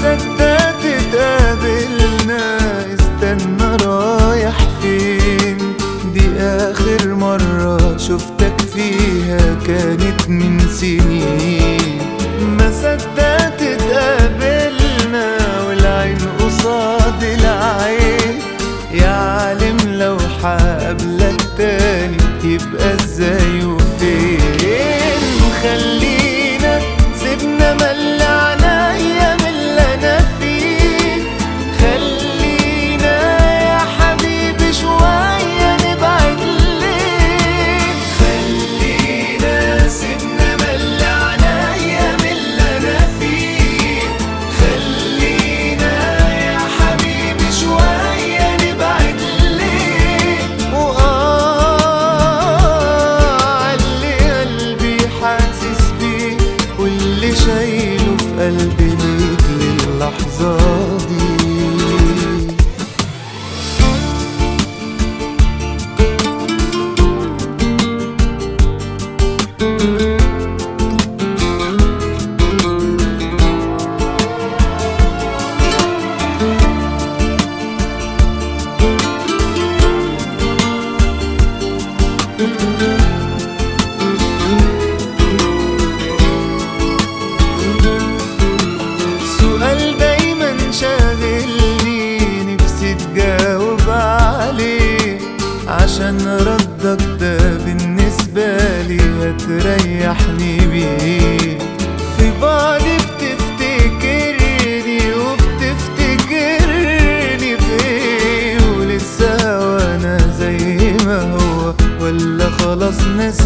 صدقت اتقابلنا استنى رايح فين دي اخر مرة شفتك فيها كانت من سنين ما صدقت اتقابلنا والعين قصاد العين يا عالم لو حقابلك تاني يبقى ازاي وفين خلينا سيبنا ملعنا ايام اللي انا فيه خلينا يا حبيبي شوية نبعد ليه خلينا سيبنا ملعنا ايام اللي انا فيه خلينا يا حبيبي شوية نبعد ليه وآه اللي قلبي حاسس بيه واللي شايله في قلبي ليك للحظة دي سؤال دايما شاغلني نفسي تجاوب عليه عشان ردك ده بالنسبة لي هتريحني بيه في بعضي بتفتكرني وبتفتكرني بيه ولسه وانا زي ما هو ولا خلاص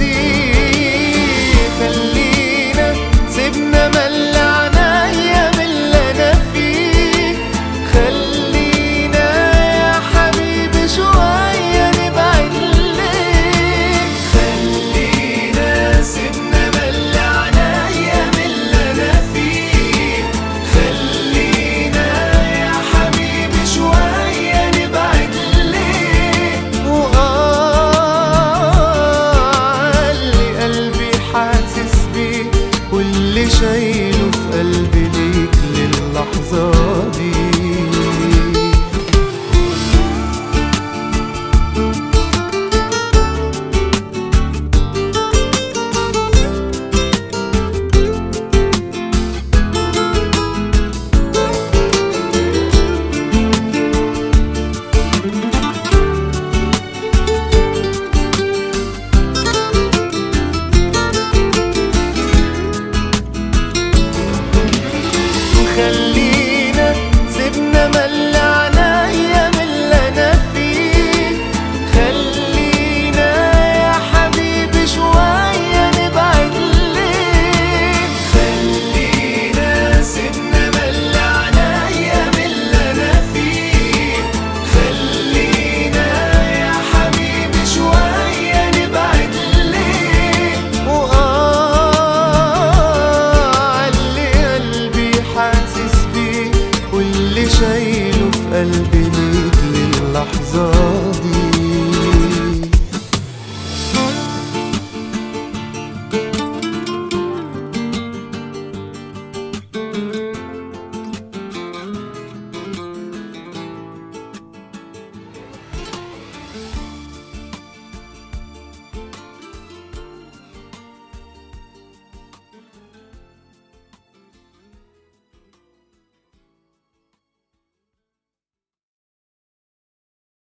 نسيه خلينا سيبنا ملعنا ايام اللي انا فيه خلينا يا حبيبي شوية نبعد ليه خلينا سيبنا ملعنا ايام اللي انا فيه خلينا يا حبيبي شوية نبعد ليه وآه اللي قلبي حاسس بيه واللي شايله في قلبي ليك للحظة